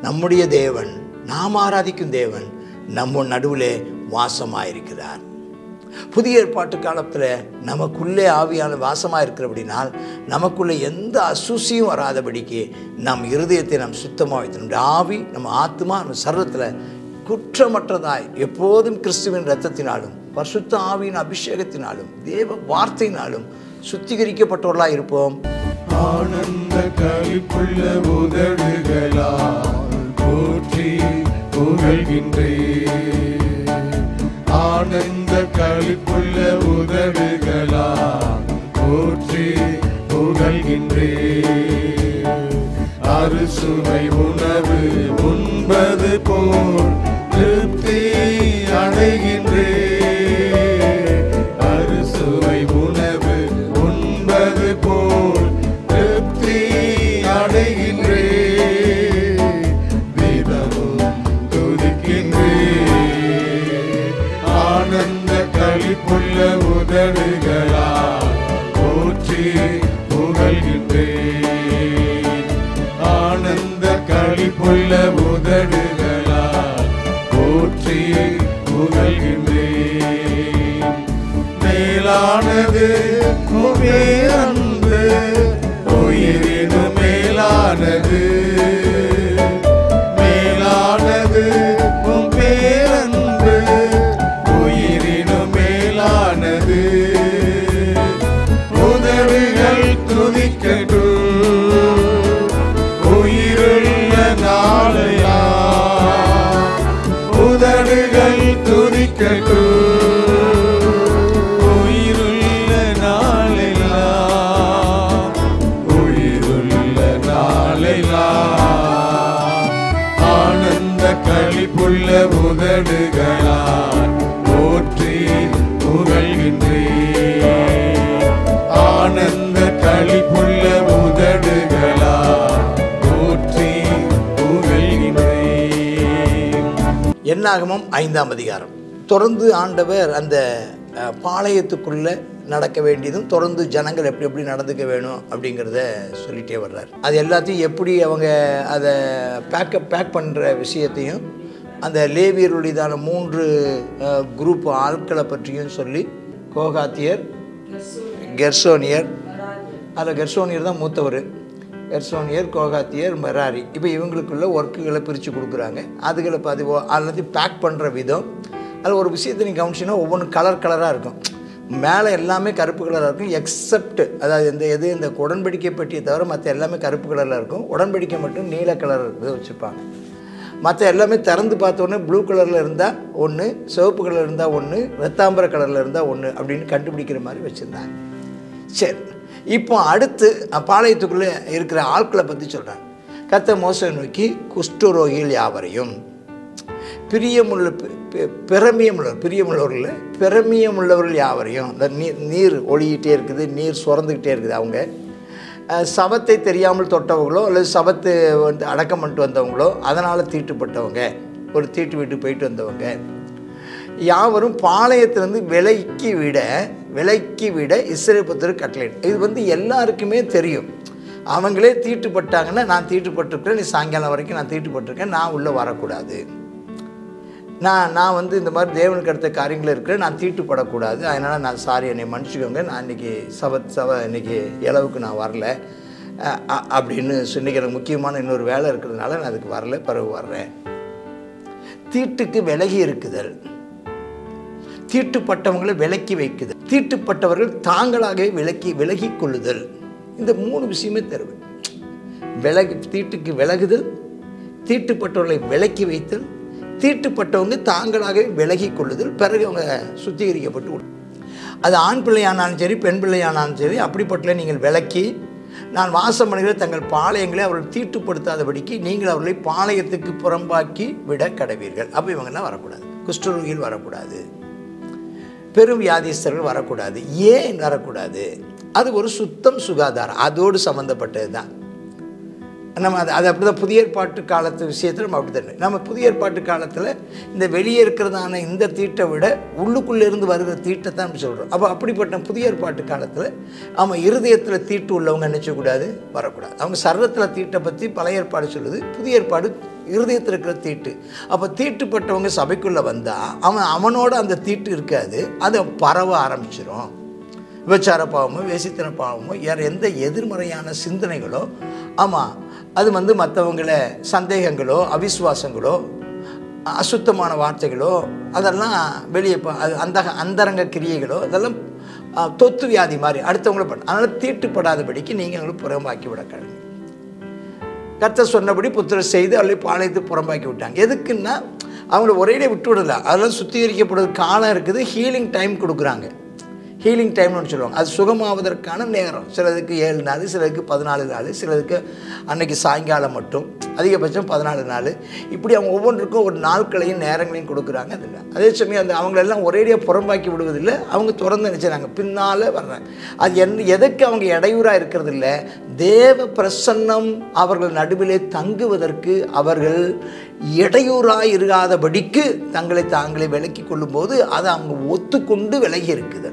நம்முடைய தேவன் நாம் ஆராதிக்கும் தேவன் நம்ம நடுவிலே வாசமாயிருக்கிறார் புதிய ஏற்பாட்டு காலத்தில் நமக்குள்ளே ஆவியான வாசமாக இருக்கிறபடினால் நமக்குள்ளே எந்த அசுசியும் வராதபடிக்கு நம் இருதயத்தை நாம் சுத்தமாக வைத்து நம்முடைய ஆவி நம்ம ஆத்மா நம்ம சர்வத்தில் குற்றமற்றதாய் எப்போதும் கிறிஸ்துவின் இரத்தத்தினாலும் பரிசுத்த ஆவியின் அபிஷேகத்தினாலும் தேவ வார்த்தையினாலும் சுத்திகரிக்கப்பட்டவர்களாக இருப்போம் ஆனந்த களிப்புள்ள உதடுகளா போற்றி புகழ்கின்றே ஆனந்த களிப்புள்ள உதடுகளா போற்றி புகழ்கின்றே அறுசுவை உணவு உண்பது போல் திருப்தி அடைகின்றே அறுசுவை உணவு உண்பது போல் திருப்தி அடைகின்றே தினமும் துதிக்கின்றே ஆனந்த களிப்புள்ள உதடுகளா போற்றி புகழ்கின்றே ஆனந்த களிப்புள்ள உதடுகளா போற்றி புகழ்கின்றே மேலானது உமே அன்பு உயிரினு மேலானது மேலானது உம் பேரன்பு உயிரினு மேலானது உதடுகள் துதிக்கட்டும் உயிருள்ள நாளையா உதடுகள் துதிக்கட்டும் உயிருள்ள நாளையா உயிருள்ள நாளையா ஆனந்த களிப்புள்ள உதடுகளா போற்றி புகழ்கின்றே ஆனந்த களிப்புள்ள உதடுகளா போற்றி புகழ்கின்றே என்னாகமம் ஐந்தாம் அதிகாரம் தொடர்ந்து ஆண்டவர் அந்த அஹ், பாளையத்துக்குள்ள நடக்க வேண்டியதும் தொடர்ந்து ஜனங்கள் எப்படி எப்படி நடந்துக்க வேணும் அப்படிங்கிறத சொல்லிட்டே வர்றார் அது எல்லாத்தையும் எப்படி அவங்க அதை பேக்கப் பேக் பண்ணுற விஷயத்தையும் அந்த லேவியருடையதான மூன்று குரூப் ஆட்களை பற்றியும் சொல்லி கோகாத்தியர் கெர்சோனியர் அதில் கெர்சோனியர் தான் மூத்தவர் கெர்சோனியர் கோகாத்தியர் மெராரி இப்போ இவங்களுக்குள்ள ஒர்க்குகளை பிரித்து கொடுக்குறாங்க அதுகளை பாதி எல்லாத்தையும் பேக் பண்ணுற விதம் அதில் ஒரு விஷயத்தை நீங்கள் கவனிச்சின்னா ஒவ்வொன்றும் கலர் கலராக இருக்கும் மேலே எல்லாமே கருப்பு கலராக இருக்கும் எக்ஸப்ட் அதாவது இந்த எது இந்த உடன்படிக்கை பெட்டியை தவிர மற்ற எல்லாமே கருப்பு கலரில் இருக்கும் உடன்படிக்கை மட்டும் நீல கலர் இது வச்சுருப்பாங்க மற்ற எல்லாமே திறந்து பார்த்தோன்னே ப்ளூ கலரில் இருந்தால் ஒன்று சிவப்பு கலரில் இருந்தால் ஒன்று ரத்தாம்பர கலரில் இருந்தால் ஒன்று அப்படின்னு கண்டுபிடிக்கிற மாதிரி வச்சுருந்தாங்க சரி இப்போ அடுத்து அஹ், பாளையத்துக்குள்ளே இருக்கிற ஆட்களை பற்றி சொல்கிறாங்க கத்த மோசை நோக்கி குஷ்டரோகிகள் யாவரையும் பிரியமுள்ள பி- பி- பிரமியமுள்ள பிரியமுள்ளவர்கள் பிரமியமுள்ளவர்கள் யாவரையும் இந்த நீர் நீர் ஒளியிட்டே இருக்குது நீர் சுரந்துக்கிட்டே இருக்குது அவங்க அஹ், சபத்தை தெரியாமல் தொட்டவங்களோ அல்லது சபத்து வந்து அடக்கம் பண்ணிட்டு வந்தவங்களோ அதனால் தீட்டுப்பட்டவங்க ஒரு தீட்டு வீட்டுக்கு போயிட்டு வந்தவங்க யாவரும் பாளையத்திலிருந்து விலைக்கு விட விலைக்கு விட இஸ்ரேல் புத்தர் கட்டளை இது வந்து எல்லாருக்குமே தெரியும் அவங்களே தீட்டுப்பட்டாங்கன்னா நான் தீட்டுப்பட்டிருக்கிறேன் நீ சாயங்காலம் வரைக்கும் நான் தீட்டுப்பட்டிருக்கேன் நான் உள்ளே வரக்கூடாது நான் நான் வந்து இந்த மாதிரி தேவனுக்கு அடுத்த காரியங்கள் இருக்கிறேன் நான் தீட்டுப்படக்கூடாது அதனால் நான் சாரி என்னை மன்னிச்சுக்கோங்க நான் இன்றைக்கி சபத் சப இன்னைக்கு இளவுக்கு நான் வரல அஹ், அ- அப்படின்னு சொன்னிக்கு எனக்கு முக்கியமான இன்னொரு வேலை இருக்கிறதுனால நான் அதுக்கு வரல பிறகு வர்றேன் தீட்டுக்கு விலகி இருக்குதல் தீட்டுப்பட்டவங்களை விலக்கி வைக்குதல் தீட்டுப்பட்டவர்கள் தாங்களாகவே விலக்கி விலகி கொள்ளுதல் இந்த மூணு விஷயமே தருவேன் விலகி தீட்டுக்கு விலகுதல் தீட்டுப்பட்டவர்களை விலக்கி வைத்தல் தீட்டுப்பட்டவங்க தாங்களாகவே விலகி கொள்ளுதல் பிறகு அவங்க சுத்திகரிக்கப்பட்டு விடும். அது ஆண் பிள்ளையானாலும் சரி பெண் பிள்ளையானாலும் சரி அப்படிப்பட்ட நீங்கள் விலக்கி நான் வாசம் பண்ணுகிற தங்கள் பாளையங்களை அவர்கள் தீட்டுப்படுத்தாதபடிக்கு நீங்கள் அவர்களை பாளையத்துக்கு புறம்பாக்கி விட கடவீர்கள் அப்போ இவங்கெல்லாம் வரக்கூடாது குஷ்டரோகிகள் வரக்கூடாது பெரும் வியாதிஸ்தர்கள் வரக்கூடாது ஏன் வரக்கூடாது அது ஒரு சுத்தம் சுகாதாரம் அதோடு சம்மந்தப்பட்டது தான் நம்ம அது அது அப்படி தான் புதிய ஏற்பாட்டு காலத்து விஷயத்தில் நம்ம அப்படி தான் நம்ம புதிய ஏற்பாட்டு காலத்தில் இந்த வெளியே இருக்கிறதான இந்த தீட்டை விட உள்ளுக்குள்ளே இருந்து வருகிற தீட்டை தான் நம்ம சொல்கிறோம் அப்போ அப்படிப்பட்ட புதிய ஏற்பாட்டு காலத்தில் ஆமாம் இருதயத்தில் தீட்டு உள்ளவங்க நினச்சக்கூடாது வரக்கூடாது அவங்க சர்வத்தில் தீட்டை பற்றி பழைய ஏற்பாடு சொல்லுது புதிய ஏற்பாடு இருதயத்தில் இருக்கிற தீட்டு அப்போ தீட்டுப்பட்டவங்க சபைக்குள்ளே வந்தால் அவன் அவனோட அந்த தீட்டு இருக்காது அது பரவ ஆரம்பிச்சிடும் விபச்சார பாவமோ வேசித்தன பாவமோ வேறு எந்த எதிர்மறையான சிந்தனைகளோ ஆமாம் அது வந்து மற்றவங்கள சந்தேகங்களோ அவிசுவாசங்களோ அசுத்தமான வார்த்தைகளோ அதெல்லாம் வெளியே ப- அது அந்த அந்தரங்க கிரியைகளோ அதெல்லாம் ஆ, தொத்து வியாதி மாதிரி அடுத்தவங்கள பண்ண அதனால் தீட்டுப்படாதபடிக்கு நீங்கள் புறம்பாக்கி விட கிளம்பி கர்த்தர் சொன்னபடி புத்திரர் செய்து அவளை பாளையத்து புறம்பாக்கி விட்டாங்க எதுக்குன்னா அவங்கள ஒரேடியே விட்டு விடல அதெல்லாம் சுத்திகரிக்கப்படுறது காலம் இருக்குது ஹீலிங் டைம் கொடுக்குறாங்க ஹீலிங் டைம்னு சொல்லுவாங்க அது சுகமாவதற்கான நேரம் சிலதுக்கு ஏழு நாள் சிலதுக்கு பதினாலு நாள் சிலதுக்கு அன்னைக்கு சாயங்காலம் மட்டும் அதிகபட்சம் பதினாலு நாள் இப்படி அவங்க ஒவ்வொன்றுக்கும் ஒரு நாட்களையும் நேரங்களையும் கொடுக்குறாங்க அதில் அதே சமயம் அந்த அவங்களெல்லாம் ஒரேடியாக புறம்பாக்கி விடுவதில்லை அவங்க திறந்து நினச்சாங்க பின்னால் வர்றாங்க அது என்ன எதுக்கு அவங்க இடையூறாக இருக்கிறது இல்லை தேவ பிரசன்னம் அவர்கள் நடுவிலே தங்குவதற்கு அவர்கள் இடையூறாக இருக்காதபடிக்கு தங்களை தாங்களே விலக்கி கொள்ளும்போது அதை அவங்க ஒத்துக்கொண்டு விலகி இருக்குது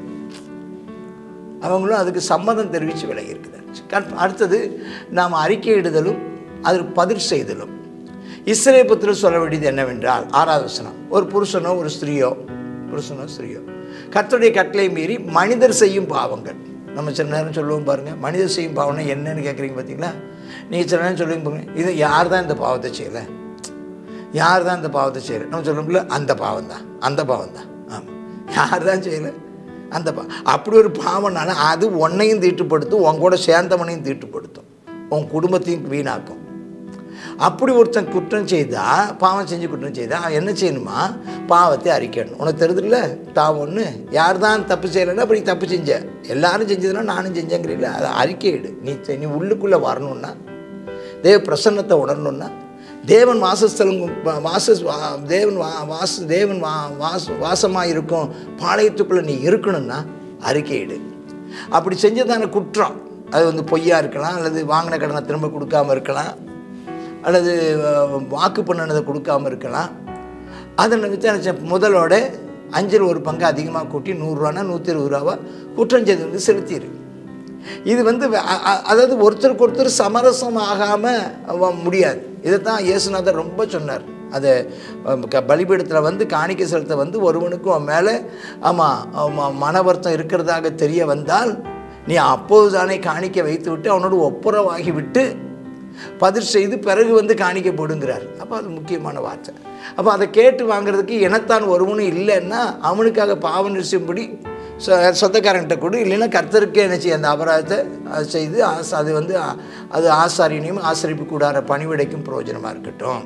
அவங்களும் அதுக்கு சம்மதம் தெரிவித்து விலகி இருக்குது கட்- அடுத்தது நாம் அறிக்கையிடுதலும் அதற்கு பதில் செய்தலும் இஸ்ரே புத்திரர் சொல்ல வேண்டியது என்னவென்றால் ஆறாவது வசனம் ஒரு புருஷனோ ஒரு ஸ்திரீயோ புருஷனோ ஸ்திரீயோ கர்த்தருடைய கட்டளை மீறி மனிதர் செய்யும் பாவங்கள் நம்ம சில நேரம் சொல்லுவோம் பாருங்கள் மனிதர் செய்யும் பாவம்னா என்னன்னு கேட்குறீங்க பார்த்தீங்களா நீங்கள் சில நேரம் சொல்லுவீங்க பாருங்க இது யார் தான் இந்த பாவத்தை செய்யலை யார் தான் இந்த பாவத்தை செய்யலை நம்ம சொல்லுவோம்ல அந்த பாவம் தான் அந்த பாவம் தான் ஆமாம் யார் தான் செய்யலை அந்த பா அப்படி ஒரு பாவம்னால அது உன்னையும் தீட்டுப்படுத்தும் உன் கூட சேர்ந்தவனையும் தீட்டுப்படுத்தும் உன் குடும்பத்தையும் வீணாக்கும் அப்படி ஒருத்தன் குற்றம் செய்தால் பாவம் செஞ்சு குற்றம் செய்தால் அவன் என்ன செய்யணுமா பாவத்தை அறிக்கணும் உனக்கு தெரியுதுல்ல தான் ஒன்று யார் தான் தப்பு செய்யலைன்னா அப்படி தப்பு செஞ்ச எல்லாரும் செஞ்சதுன்னா நானும் செஞ்சேங்கிறீங்களா அதை அறிக்கையிடு நீ செ- நீ உள்ளுக்குள்ளே வரணுன்னா தேவ பிரசன்னத்தை உணரணுன்னா தேவன் வாசஸ்தலம் வா- வாச வா- தேவன் வா வாச தேவன் வா வாச வாசமாக இருக்கும் பாளையத்துக்குள்ளே நீ இருக்கணும்னா அறிக்கையிடு அப்படி செஞ்சதான குற்றம் அது வந்து பொய்யா இருக்கலாம் அல்லது வாங்கின கடனை திரும்ப கொடுக்காம இருக்கலாம் அல்லது அஹ், வாக்கு பண்ணினதை கொடுக்காம இருக்கலாம் அதை நிமித்தம் முதலோட அஞ்சில் ஒரு பங்கு அதிகமாக கூட்டி நூறுரூவானா நூற்றி இருபது ரூபாவா குற்றம் செய்து வந்து செலுத்திடு இது வந்து வ- அ- அ- அதாவது ஒருத்தருக்கு ஒருத்தர் சமரசம் ஆகாமல் முடியாது இதைத்தான் இயேசுநாதர் ரொம்ப சொன்னார் அது அஹ், க- பலிபீடத்தில் வந்து காணிக்கை செலுத்த வந்து ஒருவனுக்கும் அவன் மேலே ஆமாம் மன வருத்தம் இருக்கிறதாக தெரிய வந்தால் நீ அப்போது தானே காணிக்கை வைத்து விட்டு அவனோடு ஒப்புரவாகி விட்டு பதில் செய்து பிறகு வந்து காணிக்க போடுங்கிறார் அப்போ அது முக்கியமான வார்த்தை அப்போ அதை கேட்டு வாங்குறதுக்கு இனத்தான் ஒருவனும் இல்லைன்னா அவனுக்காக பாவம் நிச்சயம்படி சொ- சொந்தக்காரன்கிட்ட கொடு இல்லைன்னா கர்த்தருக்கே என்ன செய்ய அந்த அபராதத்தை அது செய்து ஆச அது வந்து ஆ- அது ஆசாரியனையும் ஆசரிப்பு கூடார பணிவிடைக்கும் பிரயோஜனமாக இருக்கட்டும்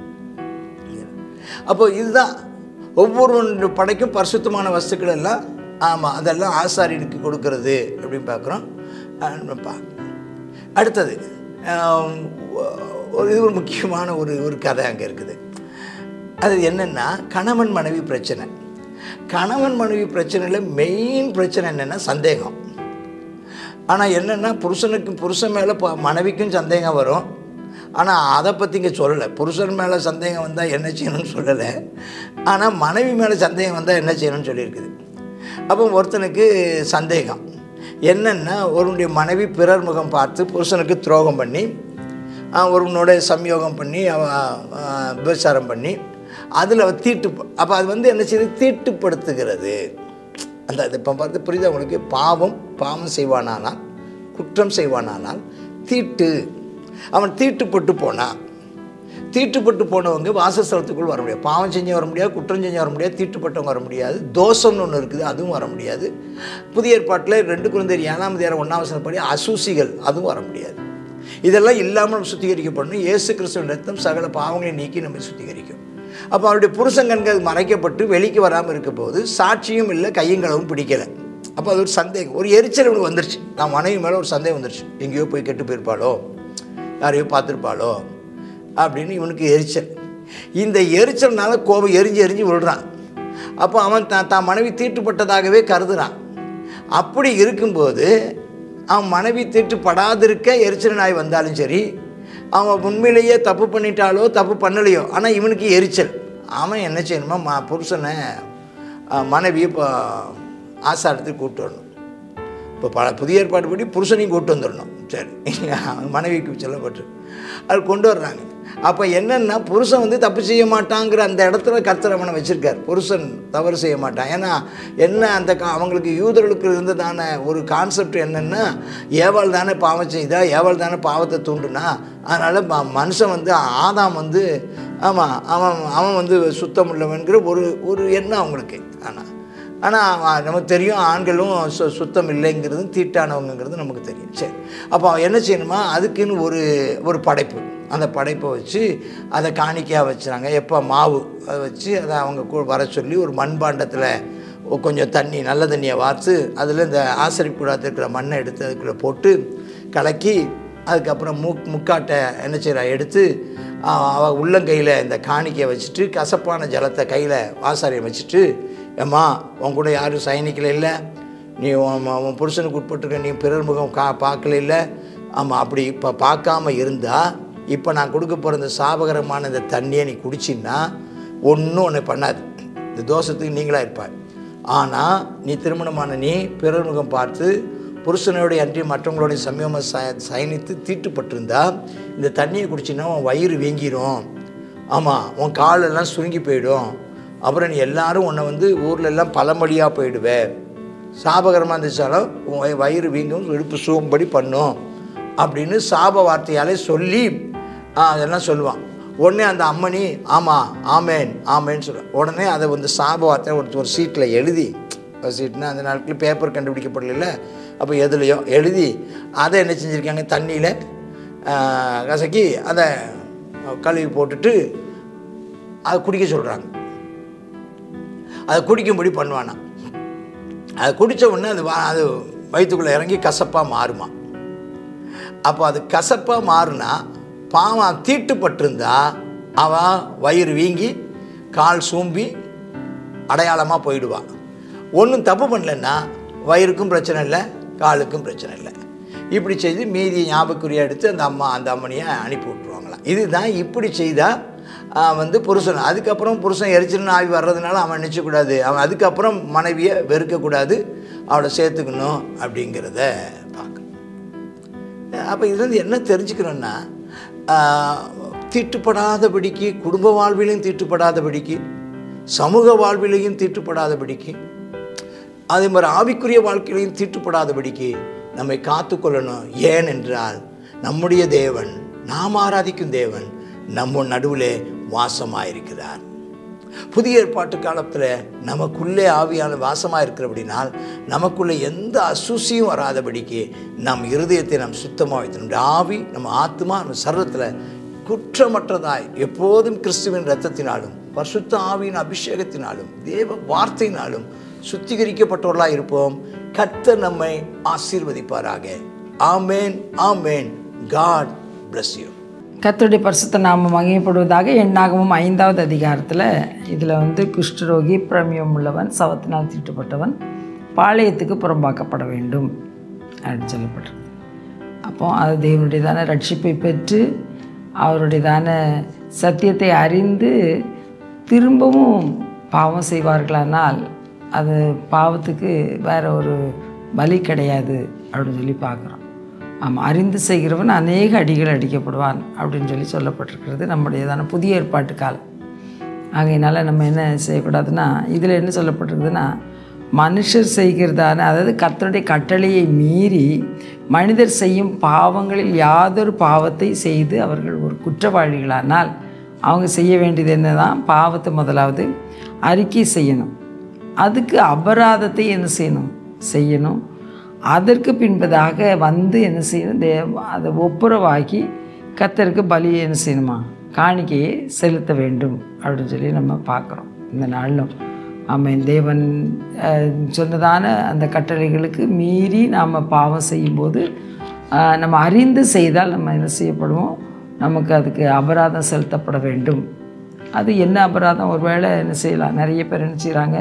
அப்போ இதுதான் ஒவ்வொரு படைக்கும் பரிசுத்தமான வஸ்துக்கள் எல்லாம் ஆமாம் அதெல்லாம் ஆசாரியனுக்கு கொடுக்கறது அப்படின்னு பார்க்குறோம் பா அடுத்தது ஆம், ஒரு இது ஒரு முக்கியமான ஒரு ஒரு கதை அங்கே இருக்குது அது என்னென்னா கணவன் மனைவி பிரச்சனை கணவன் மனைவி பிரச்சனையில் மெயின் பிரச்சனை என்னென்னா சந்தேகம் ஆனால் என்னென்னா புருஷனுக்கும் புருஷன் மேலே ப- மனைவிக்கும் சந்தேகம் வரும் ஆனால் அதை பற்றி இங்கே சொல்லலை புருஷன் மேலே சந்தேகம் வந்தால் என்ன செய்யணும்னு சொல்லலை ஆனால் மனைவி மேலே சந்தேகம் வந்தால் என்ன செய்யணும்னு சொல்லியிருக்குது அப்போ ஒருத்தனுக்கு சந்தேகம் என்னென்னா ஒருவனுடைய மனைவி பிறர் முகம் பார்த்து புருஷனுக்கு துரோகம் பண்ணி அவன் ஒருவனோட சம்யோகம் பண்ணி அவன் ஆஹ், விபச்சாரம் பண்ணி அதில் அவன் தீட்டு அப்போ அது வந்து என்ன செய்யுது தீட்டுப்படுத்துகிறது அந்த அது இப்போ பார்த்து புரியுது அவங்களுக்கு பாவம் பாவம் செய்வானானால் குற்றம் செய்வானானால் தீட்டு அவன் தீட்டுப்பட்டு போனான் தீட்டுப்பட்டு போனவங்க வாசஸ்தலத்துக்குள் வர முடியாது பாவம் செஞ்சு வர முடியாது குற்றம் செஞ்சு வர முடியாது தீட்டுப்பட்டவங்க வர முடியாது தோஷம்னு ஒன்று இருக்குது அதுவும் வர முடியாது புதிய ஏற்பாட்டில் ரெண்டு குழந்தையர் ஏழாம் தேரம் ஒன்றாம் வசனப்படி அசூசிகள் அதுவும் வர முடியாது இதெல்லாம் இல்லாமல் நம்ம சுத்திகரிக்கப்படணும் இயேசு கிறிஸ்துவின் ரத்தம் சகல பாவங்களை நீக்கி நம்ம சுத்திகரிக்கும் அப்போ அவருடைய புருஷன் கண்கள் மறைக்கப்பட்டு வெளிக்கு வராமல் இருக்க போது சாட்சியும் இல்லை கையங்களவும் பிடிக்கலை அப்போ அது ஒரு சந்தேகம் ஒரு எரிச்சல் இவனுக்கு வந்துருச்சு நான் மனைவி மேலே ஒரு சந்தேகம் வந்துருச்சு எங்கேயோ போய் கெட்டு போயிருப்பாளோ யாரையோ பார்த்துருப்பாளோ அப்படின்னு இவனுக்கு எரிச்சல் இந்த எரிச்சல்னால கோபம் எரிஞ்சு எரிஞ்சு விழுறான் அப்போ அவன் தான் தான் மனைவி தீட்டுப்பட்டதாகவே கருதுறான் அப்படி இருக்கும்போது அவன் மனைவி தீட்டுப்படாதிருக்க எரிச்சல் நாய் வந்தாலும் சரி அவன் உண்மையிலேயே தப்பு பண்ணிட்டாலோ தப்பு பண்ணலையோ ஆனால் இவனுக்கு எரிச்சல் அவன் என்ன செய்யணுமா ம புருஷனை அஹ், மனைவியை இப்போ ஆசாரத்துக்கு கூப்பிட்டு வரணும் இப்போ பல புதிய ஏற்பாடு படி புருஷனையும் கூட்டு வந்துடணும் சரி அவன் மனைவிக்கு சொல்லப்பட்டு அது கொண்டு வர்றாங்க அப்போ என்னென்னா புருஷன் வந்து தப்பு செய்ய மாட்டாங்கிற அந்த இடத்துல கர்த்தர் அவனை வச்சுருக்கார் புருஷன் தவறு செய்ய மாட்டான் ஏன்னா என்ன அந்த கா அவங்களுக்கு யூதர்களுக்கு இருந்ததான ஒரு கான்செப்ட் என்னென்னா ஏவாள் தானே பாவம் செய்தா ஏவாள் தானே பாவத்தை தூண்டுனா அதனால் ம மனுஷன் வந்து ஆதாம் வந்து ஆமாம் அவன் அவன் வந்து சுத்தம் உள்ளவன்கிற ஒரு ஒரு எண்ணம் அவங்களுக்கு ஆனால் ஆனால் நமக்கு தெரியும் ஆண்களும் சு சுத்தம் இல்லைங்கிறதும் தீட்டானவங்கிறது நமக்கு தெரியும் சரி அப்போ அவன் என்ன செய்யணுமா அதுக்குன்னு ஒரு ஒரு படைப்பு அந்த படைப்பை வச்சு அதை காணிக்கையாக வச்சுறாங்க எப்போ மாவு அதை வச்சு அதை அவங்க கூ- வர சொல்லி ஒரு மண்பாண்டத்தில் கொஞ்சம் தண்ணி நல்ல தண்ணியை வார்த்து அதில் இந்த ஆசரிக்கூடாது இருக்கிற மண்ணை எடுத்து அதுக்குள்ளே போட்டு கலக்கி அதுக்கப்புறம் மூக் முக்காட்டை என்ன செய்கிறா எடுத்து அவள் உள்ளங்கையில் இந்த காணிக்கையை வச்சுட்டு கசப்பான ஜலத்தை கையில் ஆசாரியை வச்சுட்டு ஏம்மா உன் கூட யாரும் சயனிக்கல இல்லை நீ உன் ம- உன் புருஷனுக்கு உட்பட்டிருக்க நீ பிறர் முகம் கா பார்க்கல இல்லை ஆமாம் அப்படி இப்போ பார்க்காம இருந்தால் இப்போ நான் கொடுக்க போகிற இந்த சாபகரமான இந்த தண்ணியை நீ குடிச்சின்னா ஒன்றும் உன்னை பண்ணாது இந்த தோஷத்துக்கு நீங்களாக இருப்பாய் ஆனால் நீ திருமணமான நீ பிறர் முகம் பார்த்து புருஷனோடைய அன்றி மற்றவங்களுடைய சமயமாக ச சயனித்து தீட்டுப்பட்டிருந்தா இந்த தண்ணியை குடிச்சின்னா உன் வயிறு வீங்கிரும் ஆமாம் உன் காலெல்லாம் சுருங்கி போயிடும் அப்புறம் நீ எல்லாரும் உன்னை வந்து ஊர்ல எல்லாம் பழமொழியாக போயிடுவே சாபகரமாக இருந்துச்சாலும் உன் வய- வயிறு வீங்கும் இடுப்பு சூம்படி பண்ணும் அப்படின்னு சாப வார்த்தையாலே சொல்லி ஆ, அதெல்லாம் சொல்லுவான் உடனே அந்த அம்மனி ஆமாம் ஆமேன் ஆமேன்னு சொல்ல உடனே அதை வந்து சாப வார்த்தை ஒரு ஒரு சீட்டில் எழுதி ஒரு சீட்னா அந்த நாட்களில் பேப்பர் கண்டுபிடிக்கப்படல அப்போ எதுலையோ எழுதி அதை என்ன செஞ்சுருக்காங்க தண்ணியில் கசக்கி அதை கழுவி போட்டுட்டு அதை குடிக்க சொல்கிறாங்க அதை குடிக்கும்படி பண்ணுவானா அதை குடித்த உடனே அது வா- அது வயிற்றுக்குள்ளே இறங்கி கசப்பாக மாறுமா அப்போ அது கசப்பாக மாறுனா பாவம் தீட்டுப்பட்டிருந்தா அவன் வயிறு வீங்கி கால் சூம்பி அடையாளமாக போயிடுவான் ஒன்றும் தப்பு பண்ணலன்னா வயிறுக்கும் பிரச்சனை இல்லை காலுக்கும் பிரச்சனை இல்லை இப்படி செய்து மீதி ஞாபகக்குறியை எடுத்து அந்த அம்மா அந்த அம்மனியை அனுப்பி விட்ருவாங்களாம் இதுதான் இப்படி செய்தால் வந்து புருஷன் அதுக்கப்புறம் புருஷன் எரிச்சிருன்னு ஆவி வர்றதுனால அவன் நினச்சக்கூடாது அவன் அதுக்கப்புறம் மனைவியை வெறுக்கக்கூடாது அவளை சேர்த்துக்கணும் அப்படிங்கிறத பார்க்கணும் அப்போ இதுலேருந்து என்ன தெரிஞ்சுக்கிறோன்னா ஆஹ், தீட்டுப்படாதபடிக்கு குடும்ப வாழ்விலையும் தீட்டுப்படாதபடிக்கு சமூக வாழ்விலையும் தீட்டுப்படாதபடிக்கு அதே மாதிரி ஆவிக்குரிய வாழ்க்கையிலையும் தீட்டுப்படாதபடிக்கு நம்மை காத்துக்கொள்ளணும் ஏனென்றால் நம்முடைய தேவன் நாம் ஆராதிக்கும் தேவன் நம்ம நடுவிலே வாசமாயிருக்கிறார் புதிய ஏற்பாட்டு காலத்தில் நமக்குள்ளே ஆவியான வாசமாக இருக்கிறபடினால் நமக்குள்ளே எந்த அசுசியும் வராதபடிக்கு நம் இருதயத்தை நாம் சுத்தமாக வைத்து நம்முடைய ஆவி நம்ம ஆத்மா நம்ம சர்வத்தில் குற்றமற்றதாய் எப்போதும் கிறிஸ்துவின் இரத்தத்தினாலும் பரிசுத்த ஆவியின் அபிஷேகத்தினாலும் தேவ வார்த்தையினாலும் சுத்திகரிக்கப்பட்டவர்களாக இருப்போம் கர்த்தர் நம்மை ஆசீர்வதிப்பாராக ஆமேன் ஆமேன் காட் bless you கர்த்தருடைய பரிசுத்த நாமம் மகிமைப்படுவதாக எண்ணாகவும் ஐந்தாவது அதிகாரத்தில் இதில் வந்து குஷ்டரோகி பிரமியம் உள்ளவன் சவத்தினால் தீட்டுப்பட்டவன் பாளையத்துக்கு புறம்பாக்கப்பட வேண்டும் அப்படின்னு சொல்லப்பட்டிருக்கு அப்போ அது தேவனுடையதான ரட்சிப்பை பெற்று அவருடையதான சத்தியத்தை அறிந்து திரும்பவும் பாவம் செய்வார்களானால் அது பாவத்துக்கு வேற ஒரு பலி கிடையாது அப்படின்னு சொல்லி பார்க்குறோம் ஆமாம் அறிந்து செய்கிறவன் அநேக அடிகள் அடிக்கப்படுவான் அப்படின்னு சொல்லி சொல்லப்பட்டிருக்கிறது நம்முடையதான புதிய ஏற்பாட்டு காலம் ஆகையினால நம்ம என்ன செய்யக்கூடாதுன்னா இதில் என்ன சொல்லப்பட்டிருக்குதுன்னா மனுஷர் செய்கிறதான அதாவது கர்த்தருடைய கட்டளையை மீறி மனிதர் செய்யும் பாவங்களில் யாதொரு பாவத்தை செய்து அவர்கள் ஒரு குற்றவாளிகளானால் அவங்க செய்ய வேண்டியது என்னதான் பாவத்தை முதலாவது அறிக்கை செய்யணும் அதுக்கு அபராதத்தை என்ன செய்யணும் செய்யணும் அதற்கு பின்பதாக வந்து என்ன செய்யணும் தே அதை ஒப்புரவாக்கி கத்தருக்கு பலி என்ன செய்யணுமா காணிக்கையை செலுத்த வேண்டும் அப்படின்னு சொல்லி நம்ம பார்க்குறோம் இந்த நாளிலும் ஆமாம் தேவன் அஹ், சொன்னதான அந்த கட்டளைகளுக்கு மீறி நாம் பாவம் செய்யும்போது அஹ், நம்ம அறிந்து செய்தால் நம்ம என்ன செய்யப்படுவோம் நமக்கு அதுக்கு அபராதம் செலுத்தப்பட வேண்டும் அது என்ன அபராதம் ஒருவேளை என்ன செய்யலாம் நிறைய பேர் என்ன செய்கிறாங்க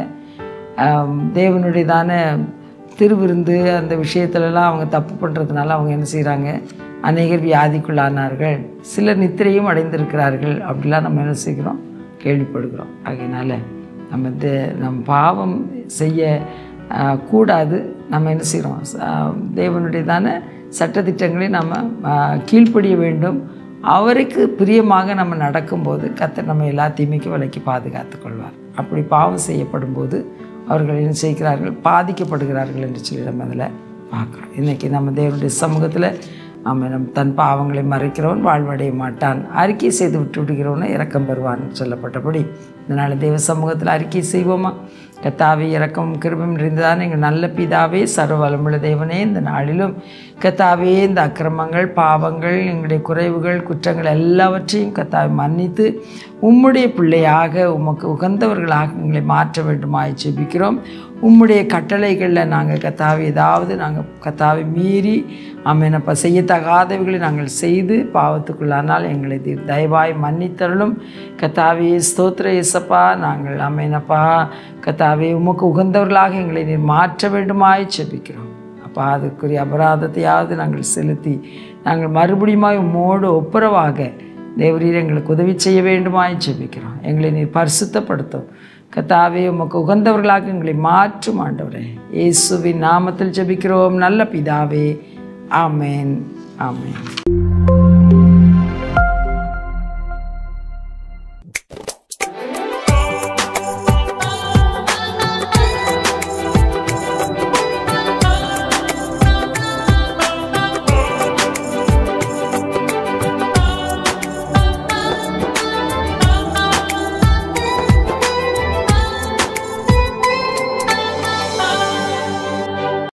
ஆம், தேவனுடையதான திருவிருந்து அந்த விஷயத்துலலாம் அவங்க தப்பு பண்ணுறதுனால அவங்க என்ன செய்கிறாங்க அநேகர் வியாதிக்குள்ளானார்கள் சிலர் நித்திரையும் அடைந்திருக்கிறார்கள் அப்படிலாம் நம்ம என்ன செய்கிறோம் கேள்விப்படுகிறோம் ஆகையினால நம்ம தே நம் பாவம் செய்ய ஆஹ், கூடாது நம்ம என்ன செய்கிறோம் தேவனுடையதான சட்டத்திட்டங்களை நம்ம ஆஹ், கீழ்ப்படிய வேண்டும் அவருக்கு பிரியமாக நம்ம நடக்கும்போது கர்த்தர் நம்ம எல்லா தீமைக்கும் விலக்கி பாதுகாத்து கொள்வார் அப்படி பாவம் செய்யப்படும் போது அவர்கள் என்ன செய்கிறார்கள் பாதிக்கப்படுகிறார்கள் என்று சொல்லி நம்ம அதில் பார்க்குறோம் இன்றைக்கி நம்ம தேவனுடைய சமூகத்தில் அவன் நம் தன் பாவங்களை மறைக்கிறவன் வாழ்வடைய மாட்டான் அறிக்கை செய்து விட்டு விடுகிறவனை இரக்கம் பெறுவான் சொல்லப்பட்டபடி இதனால் தேவ சமூகத்தில் அறிக்கை செய்வோமா கத்தாவே இரக்கம் கிருபம் இருந்ததான எங்கள் நல்ல பிதாவே சர்வ வளமுள்ள தேவனே இந்த நாளிலும் கத்தாவே இந்த அக்கிரமங்கள் பாவங்கள் எங்களுடைய குறைவுகள் குற்றங்கள் எல்லாவற்றையும் கத்தாவை மன்னித்து உம்முடைய பிள்ளையாக உமக்கு உகந்தவர்களாக எங்களை மாற்ற வேண்டுமாய் ஜெபிக்கிறோம் உம்முடைய கட்டளைகளில் நாங்கள் கத்தாவை ஏதாவது நாங்கள் கத்தாவை மீறி அமேனப்பா செய்யத்தகாதவைகளை நாங்கள் செய்து பாவத்துக்குள்ளானால் எங்களை தீர் தயவாய் மன்னித்தருளும் கத்தாவே ஸ்தோத்திர இசப்பா நாங்கள் அமேனப்பா கத்தாவே உமக்கு உகந்தவர்களாக எங்களை நீர் மாற்ற வேண்டுமாய் ஜெபிக்கிறோம் அப்பா அதுக்குரிய அபராதத்தையாவது நாங்கள் செலுத்தி நாங்கள் மறுபடியுமாய் உம்மோடு ஒப்புரவாக தேவரீர் எங்களுக்கு உதவி செய்ய வேண்டுமாய் ஜெபிக்கிறோம் எங்களை நீர் பரிசுத்தப்படுத்தும் கத்தாவே உமக்கு உகந்தவர்களாக எங்களை மாற்றும் ஆண்டவரே இயேசுவின் நாமத்தில் ஜெபிக்கிறோம் நல்ல பிதாவே ஆமென் ஆமென்